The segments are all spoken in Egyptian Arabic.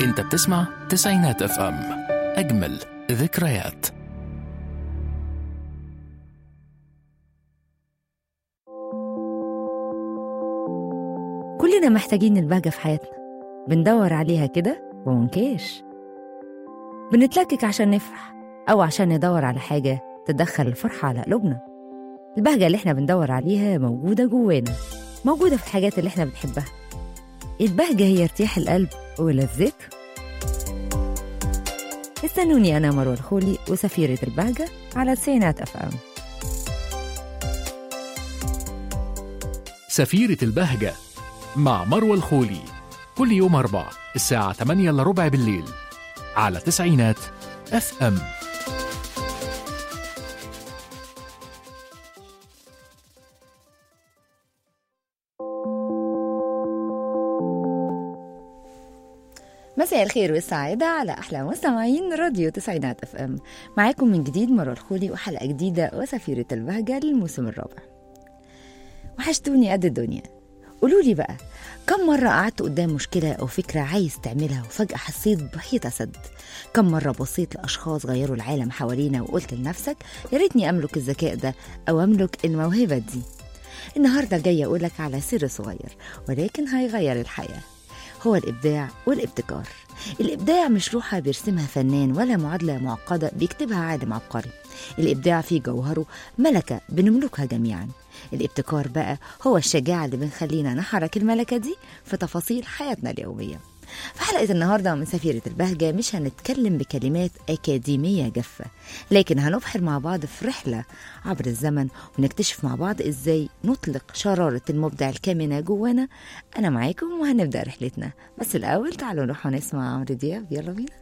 انت بتسمع تسعينات اف ام اجمل ذكريات كلنا محتاجين البهجة في حياتنا بندور عليها كده ومنكاش بنتلكك عشان نفرح أو عشان ندور على حاجة تدخل الفرحة على قلوبنا البهجة اللي احنا بندور عليها موجودة جوانا موجودة في الحاجات اللي احنا بنحبها البهجة هي ارتياح القلب ولذته استنوني أنا مروة الخولي وسفيرة البهجة على تسعينات أف أم سفيرة البهجة مع مروة الخولي كل يوم أربعة الساعة 8 إلا ربع بالليل على تسعينات اف ام مساء الخير والسعادة على أحلى مستمعين راديو تسعينات اف ام معاكم من جديد مروة الخولي وحلقة جديدة وسفيرة البهجة للموسم الرابع وحشتوني قد الدنيا قولوا لي بقى كم مرة قعدت قدام مشكلة أو فكرة عايز تعملها وفجأة حسيت بحيطة سد كم مرة بصيت لأشخاص غيروا العالم حوالينا وقلت لنفسك يا ريتني أملك الذكاء ده أو أملك الموهبة دي النهاردة جاية أقولك على سر صغير ولكن هيغير الحياة هو الإبداع والابتكار الإبداع مش لوحة بيرسمها فنان ولا معادلة معقدة بيكتبها عالم عبقري الإبداع في جوهره ملكة بنملكها جميعا الابتكار بقى هو الشجاعة اللي بنخلينا نحرك الملكة دي في تفاصيل حياتنا اليومية في حلقة النهاردة من سفيرة البهجة مش هنتكلم بكلمات أكاديمية جافة لكن هنبحر مع بعض في رحلة عبر الزمن ونكتشف مع بعض إزاي نطلق شرارة المبدع الكامنة جوانا أنا معاكم وهنبدأ رحلتنا بس الأول تعالوا نروح ونسمع عمرو دياب يلا بينا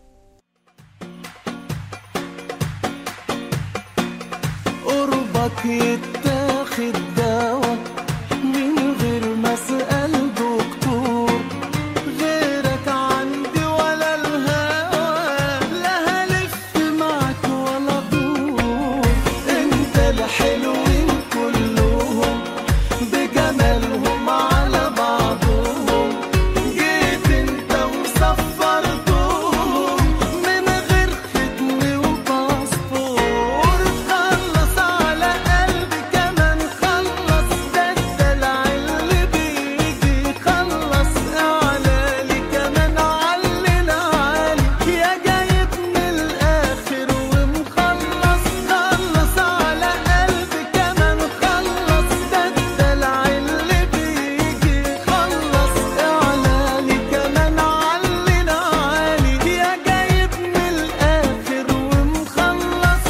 قربك يتاخد دوا من غير ما اسال دكتور غيرك عندي ولا الهوى لا هلف معاك ولا دور انت الحلوين كلهم بجمالهم على بعضهم جيت انت وصفرتهم من غير ختم وباسبور خلص على قلبي كمان خلص ده الدلع اللي بيجي خلص اعلالي كمان علنا عالي يا جايب من الاخر ومخلص خلص على قلبي كمان خلص ده الدلع اللي بيجي خلص اعلالي كمان علنا عالي يا جايب من الاخر ومخلص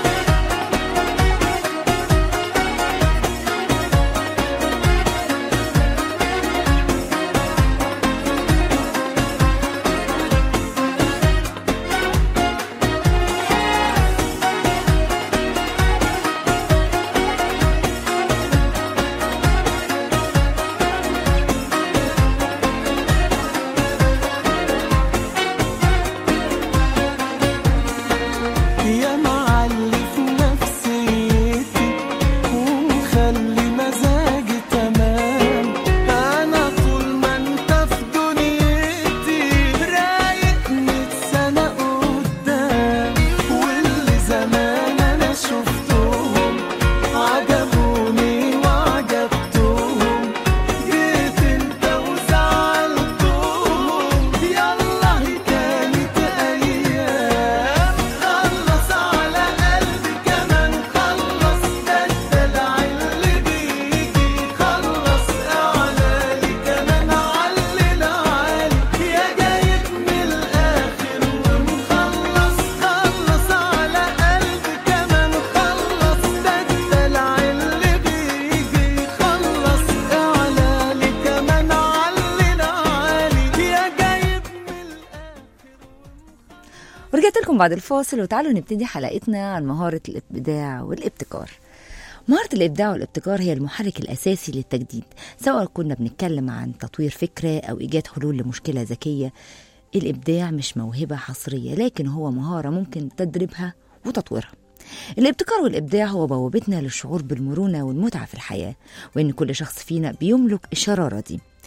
يا معلي في نفسيتي ومخلي مزاجي تمام انا طول ما انت في دنيتي رايق مية سنة قدام واللي زمان انا شفتهم عجبوني وعجبتهم جيت انت وزعلتهم يلا هي كانت ايام خلص على قلبي كمان خلص ده الدلع اللي بيجي خلص اعلالي كمان علنا عالي يا جايب من الاخر ومخلص خلص على قلبي كمان خلص ده الدلع اللي بيجي خلص اعلالي كمان علنا عالي يا جايب من الاخر ورجعت لكم بعد الفاصل وتعالوا نبتدي حلقتنا عن مهارة الإبداع والابتكار مهارة الإبداع والابتكار هي المحرك الأساسي للتجديد سواء كنا بنتكلم عن تطوير فكرة أو إيجاد حلول لمشكلة ذكية الإبداع مش موهبة حصرية لكن هو مهارة ممكن تدريبها وتطويرها الابتكار والإبداع هو بوابتنا للشعور بالمرونة والمتعة في الحياة وإن كل شخص فينا بيملك الشرارة دي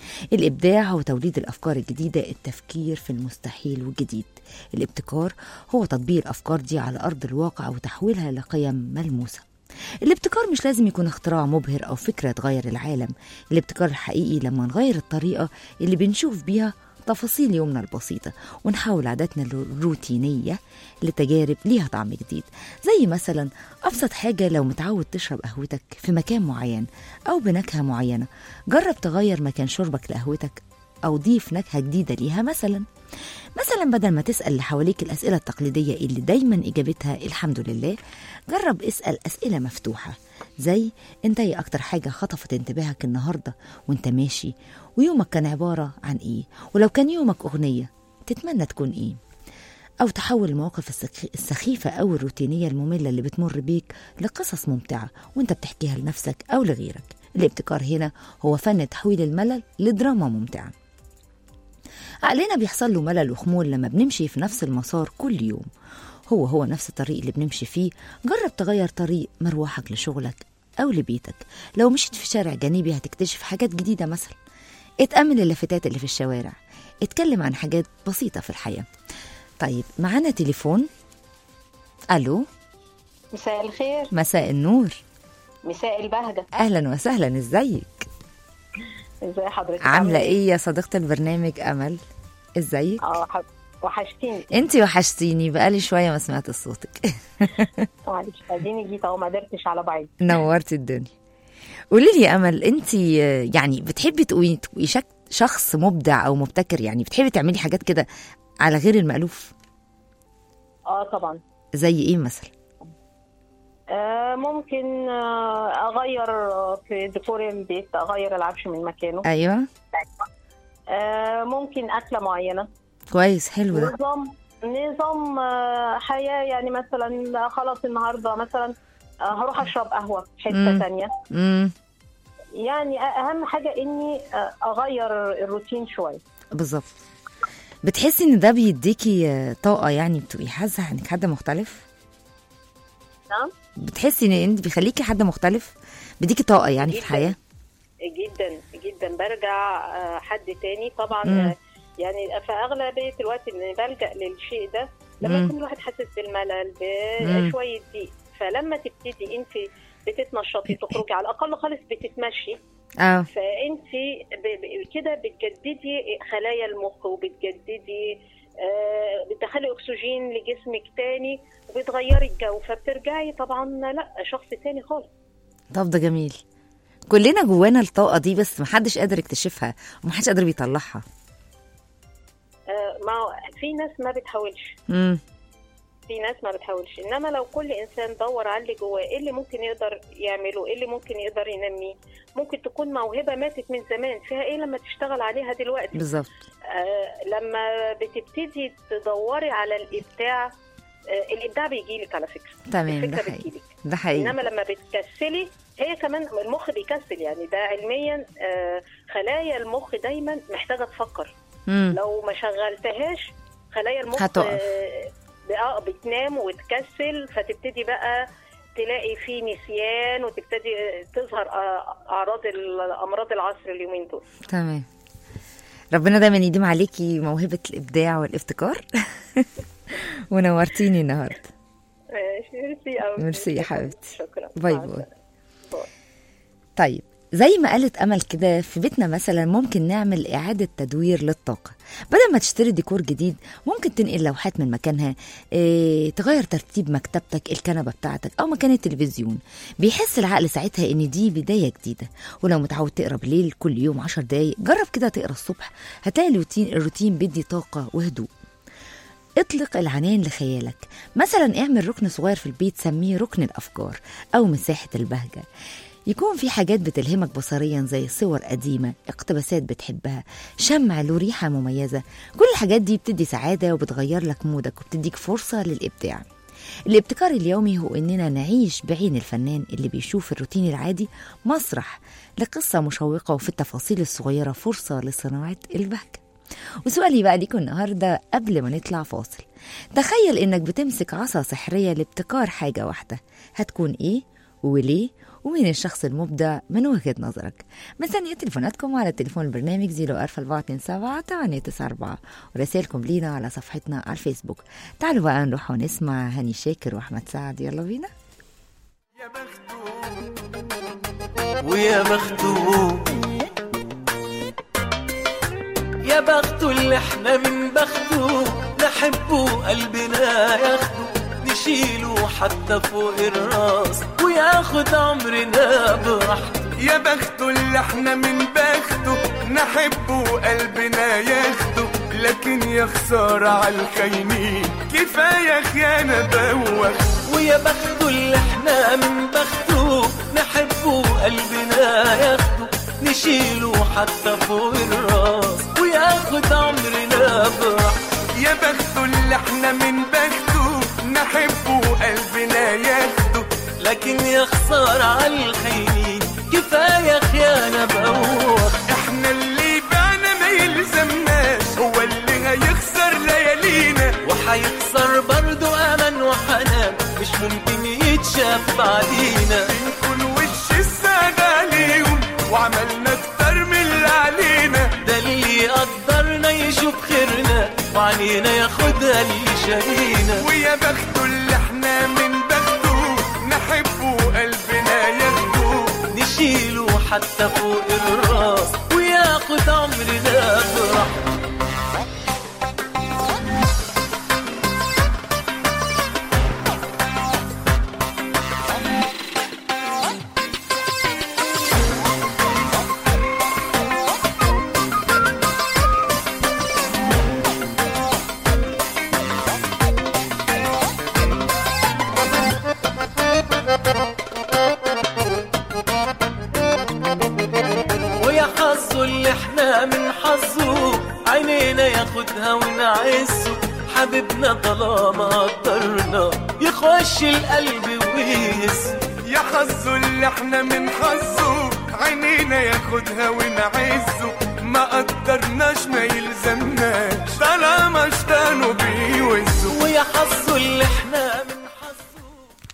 الإبداع هو توليد الأفكار الجديدة التفكير في المستحيل والجديد الابتكار هو تطبيق الأفكار دي على أرض الواقع وتحويلها لقيم ملموسة الابتكار مش لازم يكون اختراع مبهر أو فكرة تغير العالم الابتكار الحقيقي لما نغير الطريقة اللي بنشوف بيها تفاصيل يومنا البسيطة ونحول عاداتنا الروتينية لتجارب ليها طعم جديد زي مثلا أبسط حاجة لو متعود تشرب قهوتك في مكان معين أو بنكهة معينة جرب تغير مكان شربك لقهوتك أو ضيف نكهة جديدة ليها مثلا مثلا بدل ما تسأل اللي حواليك الأسئلة التقليدية اللي دايما إجابتها الحمد لله جرب اسأل أسئلة مفتوحة زي انت ايه أكتر حاجة خطفت انتباهك النهاردة وانت ماشي ويومك كان عبارة عن ايه ولو كان يومك أغنية تتمنى تكون ايه أو تحول المواقف السخ- السخيفة أو الروتينية المملة اللي بتمر بيك لقصص ممتعة وانت بتحكيها لنفسك أو لغيرك الابتكار هنا هو فن تحويل الملل لدراما ممتعة عقلنا بيحصل له ملل وخمول لما بنمشي في نفس المسار كل يوم هو هو نفس الطريق اللي بنمشي فيه جرب تغير طريق مروحك لشغلك أو لبيتك لو مشيت في شارع جانبي هتكتشف حاجات جديدة مثلا اتأمل اللافتات اللي في الشوارع اتكلم عن حاجات بسيطة في الحياة طيب معانا تليفون ألو مساء الخير مساء النور مساء البهجة أهلا وسهلا ازيك ازي حضرتك عاملة ايه يا صديقة البرنامج أمل ازيك اه ح- وحشتيني انتي وحشتيني بقالي شوية ما سمعت صوتك معلش اديني جيت اهو ما قدرتش على بعض نورتي الدنيا قولي لي يا امل انت يعني بتحبي تبقي تبقي شك- شخص مبدع او مبتكر يعني بتحبي تعملي حاجات كده على غير المألوف اه طبعا زي ايه مثلا آه ممكن آه اغير آه، في ديكور البيت اغير العفش من مكانه ايوه آه ممكن اكله معينه كويس حلو ده نظام نظام آه حياه يعني مثلا خلاص النهارده مثلا آه هروح اشرب قهوه في حته مم. ثانيه امم يعني اهم حاجه اني آه اغير الروتين شويه بالظبط بتحسي ان ده بيديكي آه، طاقه يعني بتبقي حاسه انك حد مختلف نعم بتحسي ان انت بيخليكي حد مختلف بيديكي طاقه يعني في جداً. الحياه جدا جدا برجع آه، حد تاني طبعا مم. آه، يعني في اغلبيه الوقت ان بلجا للشيء ده لما مم. يكون الواحد حاسس بالملل مم. بشويه ضيق فلما تبتدي انت بتتنشطي تخرجي على الاقل خالص بتتمشي اه فانت ب- ب- كده بتجددي خلايا المخ وبتجددي آه، بتدخلي اكسجين لجسمك تاني وبتغيري الجو فبترجعي طبعا لا شخص تاني خالص طب ده جميل كلنا جوانا الطاقه دي بس محدش قادر يكتشفها ومحدش قادر بيطلعها آه، ما في ناس ما بتحاولش امم في ناس ما بتحاولش انما لو كل انسان دور على اللي جواه ايه اللي ممكن يقدر يعمله ايه اللي ممكن يقدر ينميه ممكن تكون موهبه ماتت من زمان فيها ايه لما تشتغل عليها دلوقتي بالظبط آه لما بتبتدي تدوري على الابداع آه الابداع بيجيلك على فكره تمام ده الفكره حقيقي بتجيلك ده حقيقي انما لما بتكسلي هي كمان المخ بيكسل يعني ده علميا آه خلايا المخ دايما محتاجه تفكر امم لو ما شغلتهاش خلايا المخ هتقف. آه، اه بتنام وتكسل فتبتدي بقى تلاقي في نسيان وتبتدي آه، تظهر آه، اعراض الامراض العصر اليومين دول تمام ربنا دايما يديم عليكي موهبة الإبداع والابتكار ونورتيني النهاردة ماشي ميرسي قوي ميرسي يا حبيبتي. شكرا باي مع باي. السلامة. باي. طيب زي ما قالت أمل كده في بيتنا مثلا ممكن نعمل إعادة تدوير للطاقة بدل ما تشتري ديكور جديد ممكن تنقل لوحات من مكانها إيه تغير ترتيب مكتبتك الكنبة بتاعتك أو مكان التلفزيون بيحس العقل ساعتها إن دي بداية جديدة ولو متعود تقرا بالليل كل يوم عشر دقايق جرب كده تقرا الصبح هتلاقي الروتين الروتين بيدي طاقة وهدوء اطلق العنان لخيالك مثلا اعمل ركن صغير في البيت سميه ركن الأفكار أو مساحة البهجة يكون في حاجات بتلهمك بصريا زي صور قديمة اقتباسات بتحبها شمع له ريحة مميزة كل الحاجات دي بتدي سعادة وبتغير لك مودك وبتديك فرصة للإبداع الابتكار اليومي هو إننا نعيش بعين الفنان اللي بيشوف الروتين العادي مسرح لقصة مشوقة وفي التفاصيل الصغيرة فرصة لصناعة البهجة وسؤالي بقى ليكم النهاردة قبل ما نطلع فاصل تخيل إنك بتمسك عصا سحرية لابتكار حاجة واحدة هتكون إيه وليه ومين الشخص المبدع من وجهة نظرك مستنية تليفوناتكم على تليفون البرنامج 04427 894 ورسائلكم لينا على صفحتنا على الفيسبوك تعالوا بقى نروح ونسمع هاني شاكر وأحمد سعد يلا بينا يا بخته ويا بخته يا بخته اللي احنا من بخته نحبه قلبنا ياخده نشيله حتى فوق الراس وياخد عمرنا براحته يا بخته اللي احنا من بخته نحبه قلبنا ياخده لكن يا خسارة على الخاينين كفاية خيانة بوخ ويا بخته اللي احنا من بخته نحبه قلبنا ياخده نشيله حتى فوق الراس وياخد عمرنا براحته يا بخته اللي احنا من بخته نحبه قلبنا ياخده لكن يا خسارة على الخاينين كفاية خيانة بوخ احنا اللي بعنا ما يلزمناش هو اللي هيخسر ليالينا وهيخسر برضو أمل وحنان مش ممكن يتشاف بعدينا بنكون وش السعادة عليهم وعملنا اكتر من اللي علينا ده اللي يقدرنا يشوف خيرنا وعنينا ياخدها اللي شارينا ويا بخته اللي احنا من بخته نحبه قلبنا ياخده نشيله حتى فوق الراس وياخد عمرنا براحته ويا حظه اللي احنا من حظه عينينا ياخدها ونعزه حبيبنا طالما قدرنا يخش القلب ويهزه يا حظه اللي احنا من حظه عينينا ياخدها ونعزه ما قدرناش ما يلزمناش طالما اشتانوا بيوزوا ويا حظه اللي احنا من حظه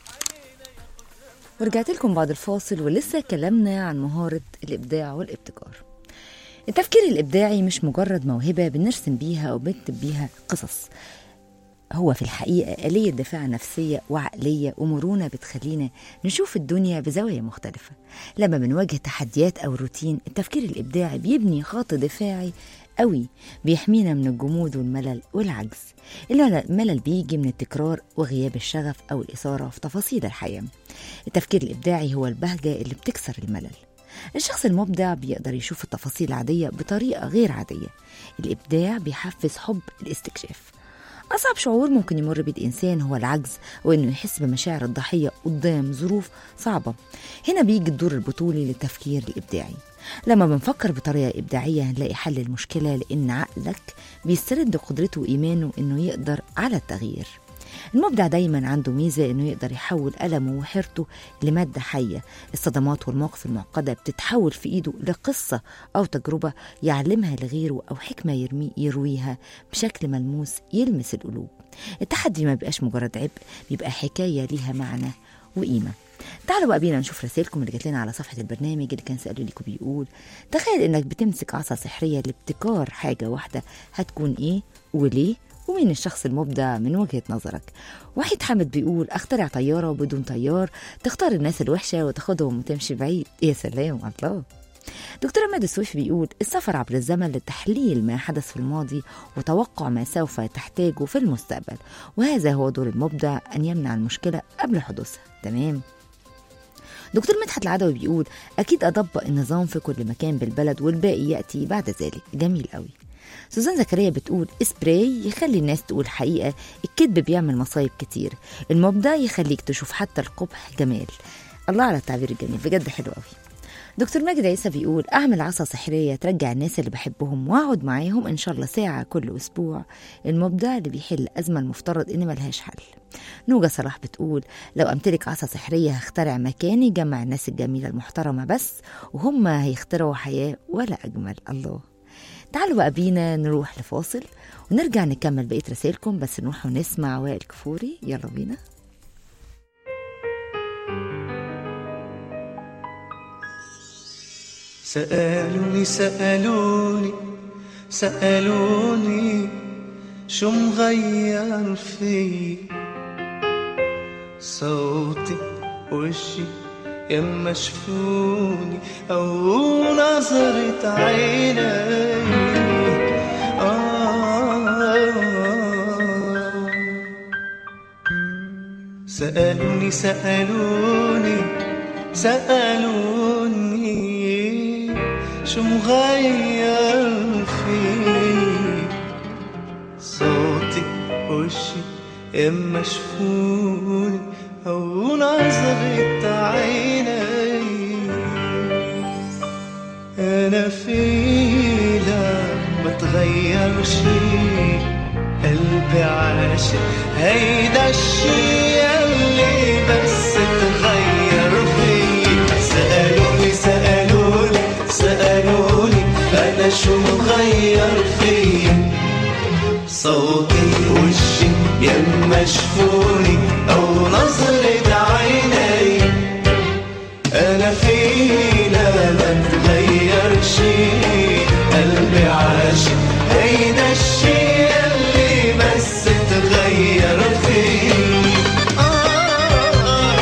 ورجعت لكم بعد الفاصل ولسه كلامنا عن مهارة الإبداع والابتكار التفكير الإبداعي مش مجرد موهبة بنرسم بيها أو بنكتب بيها قصص هو في الحقيقة آلية دفاع نفسية وعقلية ومرونة بتخلينا نشوف الدنيا بزاوية مختلفة لما بنواجه تحديات أو روتين التفكير الإبداعي بيبني خط دفاعي قوي بيحمينا من الجمود والملل والعجز الملل الملل بيجي من التكرار وغياب الشغف أو الإثارة في تفاصيل الحياة التفكير الإبداعي هو البهجة اللي بتكسر الملل الشخص المبدع بيقدر يشوف التفاصيل العادية بطريقة غير عادية الإبداع بيحفز حب الاستكشاف أصعب شعور ممكن يمر بيه الإنسان هو العجز وإنه يحس بمشاعر الضحية قدام ظروف صعبة هنا بيجي الدور البطولي للتفكير الإبداعي لما بنفكر بطريقة إبداعية هنلاقي حل المشكلة لأن عقلك بيسترد قدرته وإيمانه إنه يقدر على التغيير المبدع دايما عنده ميزة إنه يقدر يحول ألمه وحيرته لمادة حية الصدمات والمواقف المعقدة بتتحول في إيده لقصة أو تجربة يعلمها لغيره أو حكمة يرمي يرويها بشكل ملموس يلمس القلوب التحدي ما بيبقاش مجرد عبء بيبقى حكاية ليها معنى وقيمة تعالوا بقى بينا نشوف رسائلكم اللي جات لنا على صفحة البرنامج اللي كان سألوا ليكم بيقول تخيل إنك بتمسك عصا سحرية لابتكار حاجة واحدة هتكون إيه وليه ومين الشخص المبدع من وجهة نظرك وحيد حامد بيقول اخترع طيارة بدون طيار تختار الناس الوحشة وتاخدهم وتمشي بعيد يا سلام الله دكتور عماد السويفي بيقول السفر عبر الزمن لتحليل ما حدث في الماضي وتوقع ما سوف تحتاجه في المستقبل وهذا هو دور المبدع أن يمنع المشكلة قبل حدوثها تمام دكتور مدحت العدوي بيقول أكيد أطبق النظام في كل مكان بالبلد والباقي يأتي بعد ذلك جميل قوي سوزان زكريا بتقول سبراي يخلي الناس تقول حقيقة الكذب بيعمل مصايب كتير المبدع يخليك تشوف حتى القبح جمال الله على التعبير الجميل بجد حلو قوي دكتور ماجد عيسى بيقول اعمل عصا سحريه ترجع الناس اللي بحبهم واقعد معاهم ان شاء الله ساعه كل اسبوع المبدع اللي بيحل ازمه المفترض ان ملهاش حل نوجة صلاح بتقول لو امتلك عصا سحريه هخترع مكان يجمع الناس الجميله المحترمه بس وهم هيخترعوا حياه ولا اجمل الله تعالوا بقى بينا نروح لفاصل ونرجع نكمل بقيه رسائلكم بس نروح ونسمع وائل كفوري يلا بينا سألوني سألوني سألوني شو مغير في صوتي وشي يما شفوني أو نظرة عيني آه سألوني سألوني سألوني شو مغير فيك صوتي وشي إما شفوني أو نظرة عيني أنا فينا بتغير شي قلبي عاشق هيدا الشي اللي بس تغير فيه سألوني سألوني سألوني أنا شو مغير فيه صوتي وشي يما شفوني أو نظرة عيني أنا فينا ما تغير شي قلبي عاشق هيدا الشي اللي بس تغير فيه آه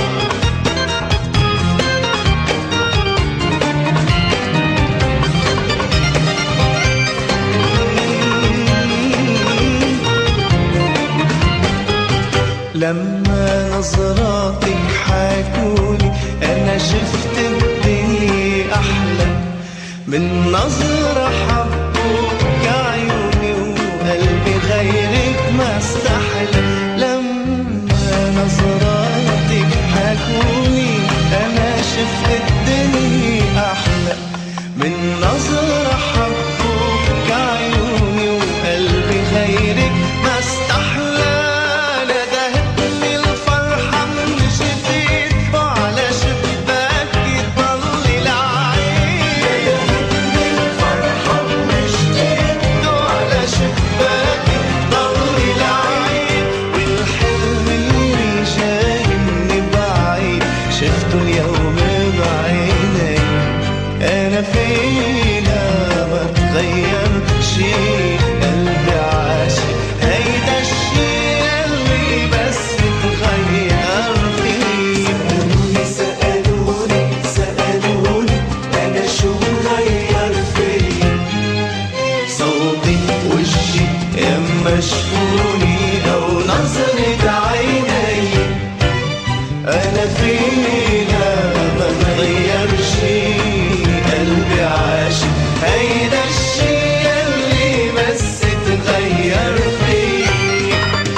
لما نظراتي حاكولي انا شفت الدنيا احلى من نظرة حبوك عيوني وقلبي غيرك ما استحلى لما نظراتي حاكولي انا شفت الدنيا احلى من نظرة حبوك عيوني وقلبي غيرك ما استحلى ندهتني الفرحة من جديد وعلى شباكي ضل العين ندهتني الفرحة من جديد وعلى شباكي ضل العين والحلم اللي جاي من بعيد شفته اليوم بعيني انا فينا ما تغير شي قلبي عاشق هيدا الشي اللي بس تغير فيه سألوني سألوني سألوني أنا شو مغير فيه صوتي وشي يما شفوني أو نظرة عيني أنا فينا ما تغير شي قلبي عاشق هيدا الشي اللي بس تغير فيه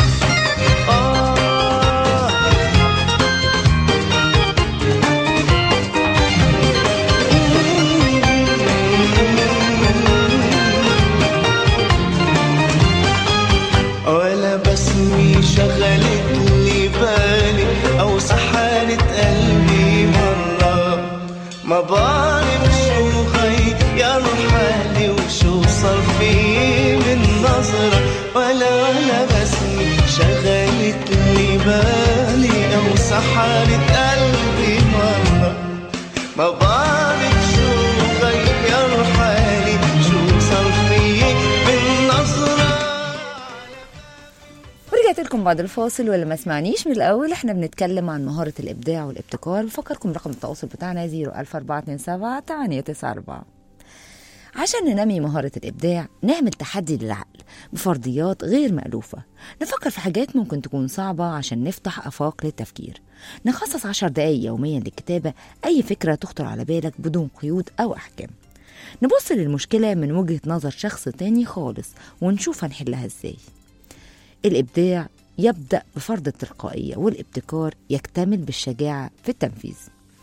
آه ولا بسمي شغلت لي بالي او سحرت قلبي مرة ما بعرف شو غير حالي وشو صار في من نظرة ولا ولا بسمي شغلت لي بالي او سحرت قلبي مرة ما بعرف شو غير حالي شو صار في من نظرة ورجعت لكم بعد الفاصل ولا ما سمعنيش من الاول احنا بنتكلم عن مهاره الابداع والابتكار بفكركم رقم التواصل بتاعنا 00427 894 عشان ننمي مهارة الإبداع نعمل تحدي للعقل بفرضيات غير مألوفة نفكر في حاجات ممكن تكون صعبة عشان نفتح آفاق للتفكير نخصص عشر دقايق يوميا للكتابة أي فكرة تخطر على بالك بدون قيود أو أحكام نبص للمشكلة من وجهة نظر شخص تاني خالص ونشوف هنحلها ازاي الإبداع يبدأ بفرض التلقائية والابتكار يكتمل بالشجاعة في التنفيذ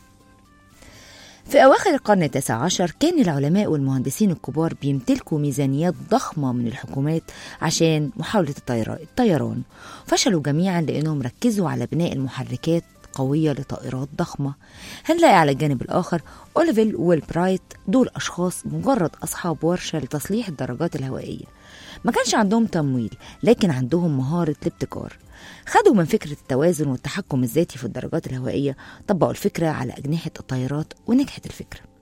في أواخر القرن التاسع عشر كان العلماء والمهندسين الكبار بيمتلكوا ميزانيات ضخمة من الحكومات عشان محاولة الطيرا- الطيران فشلوا جميعا لأنهم ركزوا على بناء المحركات قوية لطائرات ضخمة هنلاقي على الجانب الآخر أوليفيل والبرايت دول أشخاص مجرد أصحاب ورشة لتصليح الدراجات الهوائية ما كانش عندهم تمويل لكن عندهم مهارة الابتكار خدوا من فكرة التوازن والتحكم الذاتي في الدراجات الهوائية طبقوا الفكرة على أجنحة الطائرات ونجحت الفكرة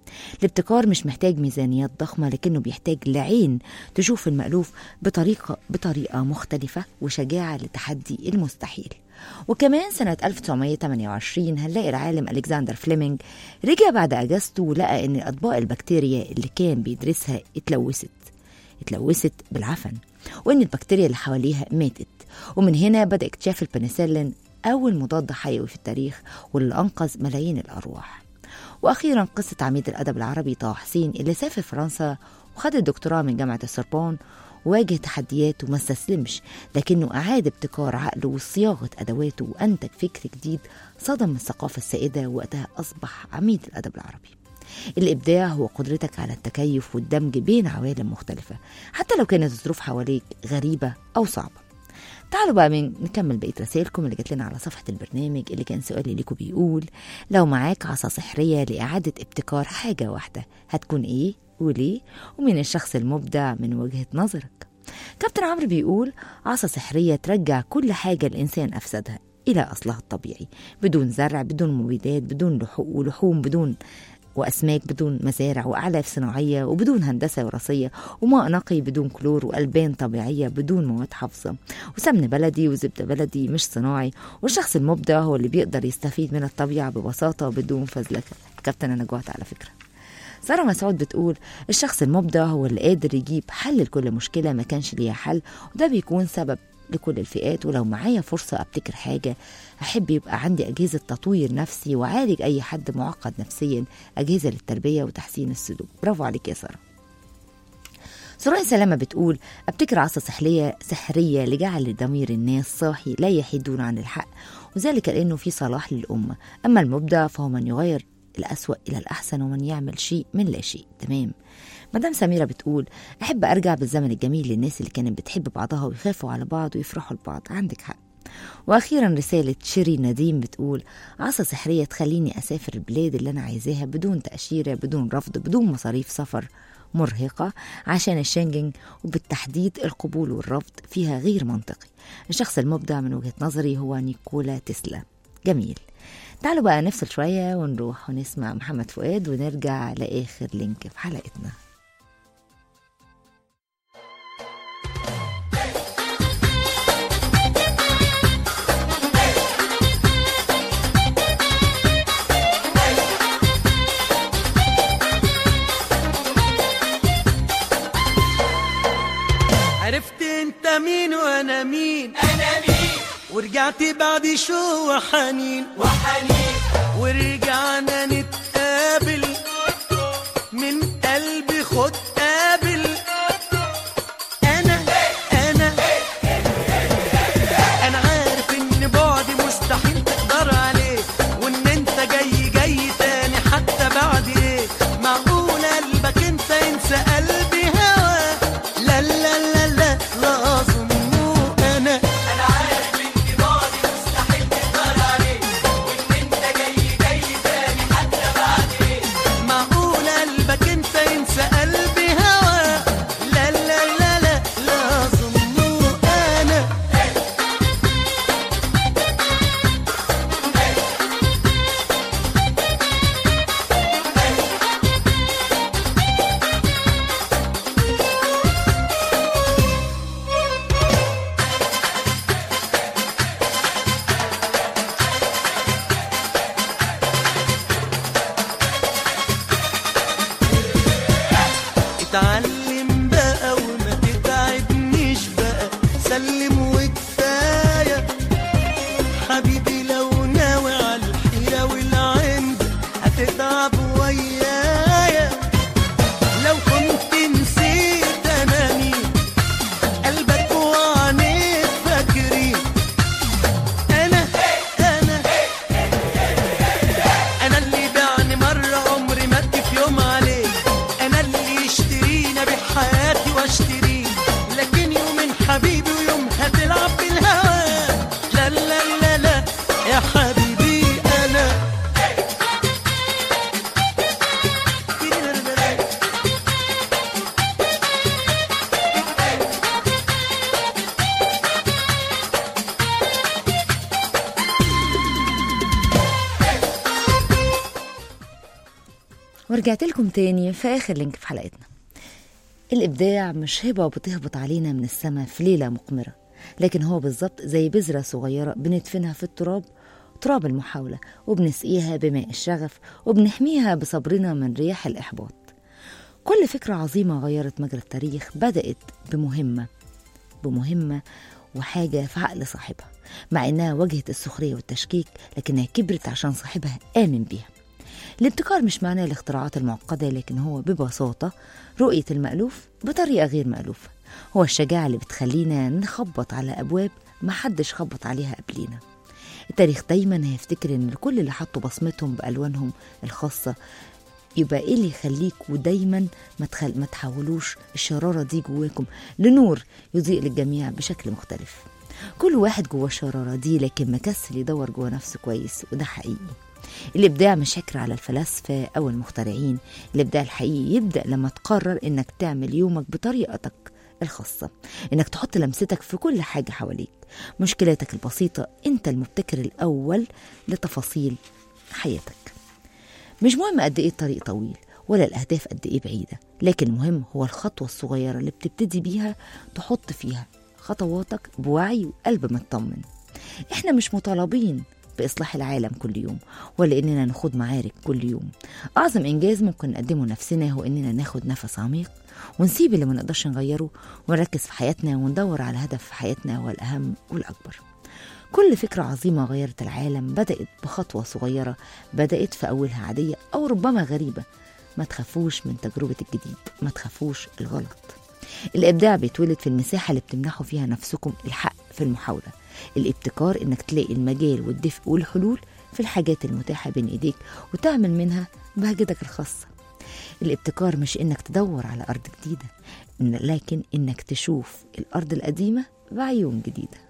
الابتكار مش محتاج ميزانيات ضخمة لكنه بيحتاج لعين تشوف المألوف بطريقة بطريقة مختلفة وشجاعة لتحدي المستحيل وكمان سنة 1928 هنلاقي العالم ألكسندر فليمنج رجع بعد أجازته ولقى إن أطباق البكتيريا اللي كان بيدرسها اتلوثت اتلوثت بالعفن وإن البكتيريا اللي حواليها ماتت ومن هنا بدأ اكتشاف البنسلين أول مضاد حيوي في التاريخ واللي أنقذ ملايين الأرواح وأخيرا قصة عميد الأدب العربي طه حسين اللي سافر فرنسا وخد الدكتوراه من جامعة السوربون واجه تحديات وما استسلمش لكنه أعاد ابتكار عقله وصياغة أدواته وأنتج فكر جديد صدم الثقافة السائدة وقتها أصبح عميد الأدب العربي الإبداع هو قدرتك على التكيف والدمج بين عوالم مختلفة حتى لو كانت الظروف حواليك غريبة أو صعبة تعالوا بقى من نكمل بقية رسائلكم اللي جات لنا على صفحة البرنامج اللي كان سؤالي ليكم بيقول لو معاك عصا سحرية لإعادة ابتكار حاجة واحدة هتكون إيه وليه ومين الشخص المبدع من وجهة نظرك كابتن عمرو بيقول عصا سحرية ترجع كل حاجة الإنسان أفسدها إلى أصلها الطبيعي بدون زرع بدون مبيدات بدون لحو- ولحوم بدون وأسماك بدون مزارع وأعلاف صناعية وبدون هندسة وراثية وماء نقي بدون كلور وألبان طبيعية بدون مواد حافظة وسمن بلدي وزبدة بلدي مش صناعي والشخص المبدع هو اللي بيقدر يستفيد من الطبيعة ببساطة بدون فزلكة كابتن أنا جوعت على فكرة سارة مسعود بتقول الشخص المبدع هو اللي قادر يجيب حل لكل مشكلة ما كانش ليها حل وده بيكون سبب لكل الفئات ولو معايا فرصة أبتكر حاجة أحب يبقى عندي أجهزة تطوير نفسي وعالج أي حد معقد نفسيا أجهزة للتربية وتحسين السلوك برافو عليك يا سارة سراء سلامة بتقول أبتكر عصا سحرية سحرية لجعل ضمير الناس صاحي لا يحيدون عن الحق وذلك لأنه في صلاح للأمة أما المبدع فهو من يغير الأسوأ إلى الأحسن ومن يعمل شيء من لا شيء تمام مدام سميرة بتقول أحب أرجع بالزمن الجميل للناس اللي كانت بتحب بعضها ويخافوا على بعض ويفرحوا لبعض عندك حق واخيرا رساله شيري نديم بتقول عصا سحريه تخليني اسافر البلاد اللي انا عايزاها بدون تاشيره بدون رفض بدون مصاريف سفر مرهقة عشان الشنجن وبالتحديد القبول والرفض فيها غير منطقي الشخص المبدع من وجهة نظري هو نيكولا تسلا جميل تعالوا بقى نفصل شوية ونروح ونسمع محمد فؤاد ونرجع لآخر لينك في حلقتنا عرفت انت مين وانا مين انا مين ورجعت بعد شو وحنين وحنين ورجعنا نتقابل من قلبي خد قابل انا انا انا عارف ان بعدي مستحيل تقدر عليه وان انت جاي جاي تاني حتى بعد ايه معقول قلبك انت ينسى قلبي هوا لا لا لا لا لا اظنه انا انا عارف ان بعدي مستحيل تقدر عليه وان انت جاي جاي تاني حتى بعد ايه ورجعت لكم تاني في آخر لينك في حلقتنا الإبداع مش هبة بتهبط علينا من السماء في ليلة مقمرة لكن هو بالظبط زي بذرة صغيرة بندفنها في التراب تراب المحاولة وبنسقيها بماء الشغف وبنحميها بصبرنا من رياح الإحباط كل فكرة عظيمة غيرت مجرى التاريخ بدأت بمهمة بمهمة وحاجة في عقل صاحبها مع إنها واجهت السخرية والتشكيك لكنها كبرت عشان صاحبها آمن بيها الابتكار مش معناه الاختراعات المعقدة لكن هو ببساطة رؤية المألوف بطريقة غير مألوفة هو الشجاعة اللي بتخلينا نخبط على أبواب محدش خبط عليها قبلينا التاريخ دايما هيفتكر ان كل اللي حطوا بصمتهم بألوانهم الخاصة يبقى ايه اللي يخليكوا دايما ما تخل... ما تحولوش الشرارة دي جواكم لنور يضيء للجميع بشكل مختلف كل واحد جوه الشرارة دي لكن مكسل يدور جوه نفسه كويس وده حقيقي الإبداع مش حكر على الفلاسفة أو المخترعين الإبداع الحقيقي يبدأ لما تقرر إنك تعمل يومك بطريقتك الخاصة إنك تحط لمستك في كل حاجة حواليك مشكلاتك البسيطة أنت المبتكر الأول لتفاصيل حياتك مش مهم قد إيه الطريق طويل ولا الأهداف قد إيه بعيدة لكن المهم هو الخطوة الصغيرة اللي بتبتدي بيها تحط فيها خطواتك بوعي وقلب مطمن إحنا مش مطالبين بإصلاح العالم كل يوم ولا إننا نخوض معارك كل يوم أعظم إنجاز ممكن نقدمه لنفسنا هو إننا ناخد نفس عميق ونسيب اللي ما نقدرش نغيره ونركز في حياتنا وندور على هدف في حياتنا هو الأهم والأكبر كل فكرة عظيمة غيرت العالم بدأت بخطوة صغيرة بدأت في أولها عادية أو ربما غريبة ما تخافوش من تجربة الجديد ما تخافوش الغلط الإبداع بيتولد في المساحة اللي بتمنحوا فيها نفسكم الحق في المحاولة الابتكار إنك تلاقي المجال والدفء والحلول في الحاجات المتاحة بين إيديك وتعمل منها بهجتك الخاصة الابتكار مش إنك تدور على أرض جديدة إن- لكن إنك تشوف الأرض القديمة بعيون جديدة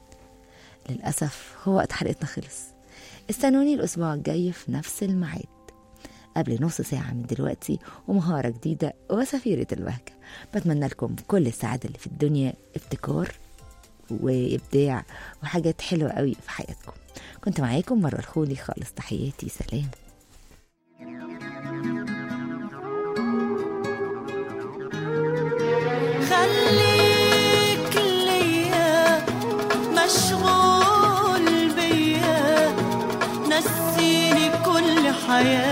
للأسف هو وقت حلقتنا خلص استنوني الأسبوع الجاي في نفس الميعاد قبل نص ساعة من دلوقتي ومهارة جديدة وسفيرة البهجة بتمنى لكم كل السعادة اللي في الدنيا ابتكار وإبداع وحاجات حلوة قوي في حياتكم كنت معاكم مرة الخولي خالص تحياتي سلام خليك ليا مشغول بيا نسيني كل حياتي